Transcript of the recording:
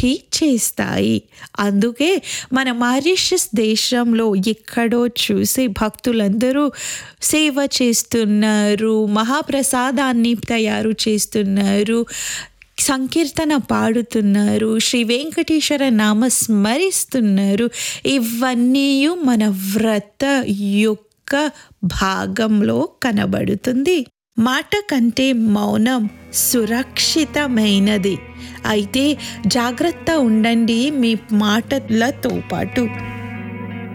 శుద్ధి చేస్తాయి అందుకే మన మారిషస్ దేశంలో ఎక్కడో చూసి భక్తులందరూ సేవ చేస్తున్నారు మహాప్రసాదాన్ని తయారు చేస్తున్నారు సంకీర్తన పాడుతున్నారు శ్రీ వెంకటేశ్వర నామ స్మరిస్తున్నారు ఇవన్నీ మన వ్రత యొక్క భాగంలో కనబడుతుంది మాట కంటే మౌనం సురక్షితమైనది అయితే జాగ్రత్త ఉండండి మీ మాటలతో పాటు